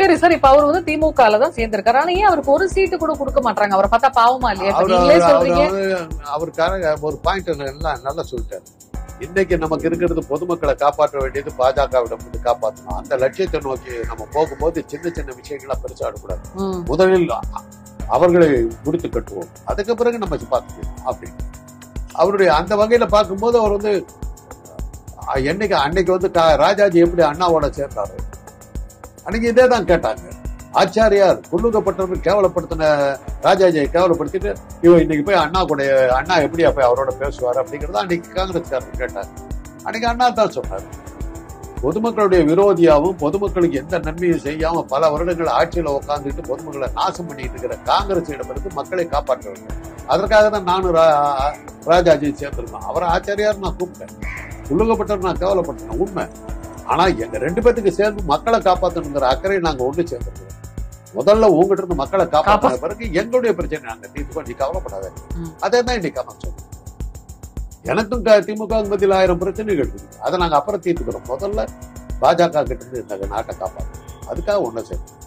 சரி சார் இப்ப அவர் வந்து திமுகல தான் சேர்ந்திருக்காரு ஆனா ஏன் அவருக்கு ஒரு சீட்டு கூட கொடுக்க மாட்டாங்க அவரை பார்த்தா பாவமா இல்லையா இப்ப அவரு- நீங்களே அவரு- சொல்றீங்க அவரு- அவருக்காக ஒரு பாயிண்ட் எல்லாம் நல்லா சொல்லிட்டாரு இன்னைக்கு நமக்கு இருக்கிறது பொதுமக்களை காப்பாற்ற வேண்டியது பாஜகவிடம் வந்து காப்பாற்றணும் அந்த லட்சியத்தை நோக்கி நம்ம போகும்போது சின்ன சின்ன விஷயங்களா பெருசாடக்கூடாது ம். முதலில் அ- அவர்களை முடித்து கட்டுவோம் அதுக்கு பிறகு நம்ம பார்த்துக்கலாம் அப்படின்னு அவருடைய அந்த வகையில பார்க்கும்போது அவர் வந்து அஹ், என்னைக்கு அன்னைக்கு வந்து கா- ராஜாஜி எப்படி அண்ணாவோட சேர்ந்தாரு அன்னைக்கு இதே தான் கேட்டாங்க ஆச்சாரியார் புல்லுகப்பட்டவர் கேவலப்படுத்தின ராஜாஜியை கேவலப்படுத்திட்டு இவன் இன்னைக்கு போய் அண்ணா கூட அண்ணா எப்படியா போய் அவரோட பேசுவார் அப்படிங்கறத அன்னைக்கு காங்கிரஸ்காரர் கேட்டார் அன்னைக்கு அண்ணா தான் சொன்னார் பொதுமக்களுடைய விரோதியாவும் பொதுமக்களுக்கு எந்த நன்மையும் செய்யாம பல வருடங்கள் ஆட்சியில உட்கார்ந்துட்டு பொதுமக்களை நாசம் பண்ணிட்டு இருக்கிற காங்கிரஸ் இடமிருந்து மக்களை காப்பாற்ற வேண்டும் அதற்காக தான் நானும் ரா- ராஜாஜி சேர்ந்திருக்கேன் அவரை ஆச்சாரியார் நான் கூப்பிட்டேன் புல்லுகப்பட்டவர் நான் கேவலப்பட்டேன் உண்மை ஆனா எங்க ரெண்டு பேத்துக்கு சேர்ந்து மக்களை காப்பாற்றணுங்கிற அக்கறை நாங்க ஒன்று சேர்ந்திருக்கிறோம் முதல்ல உங்ககிட்ட இருந்து மக்களை காப்பாற்றின பிறகு எங்களுடைய பிரச்சனை நாங்க தீர்த்து நீ கவலைப்படாத ம். அதே தான் இன்னைக்கு அவன் சொன்னேன் எனக்கும் க- திமுக மத்தியில் ஆயிரம் பிரச்சனைகள் இருக்குது அதை நாங்க அப்புறம் தீர்த்துக்கிறோம் முதல்ல பாஜக கிட்ட இருந்து இந்த நாட்டை காப்பாற்றணும் அதுக்காக ஒண்ணு சேர்ந்து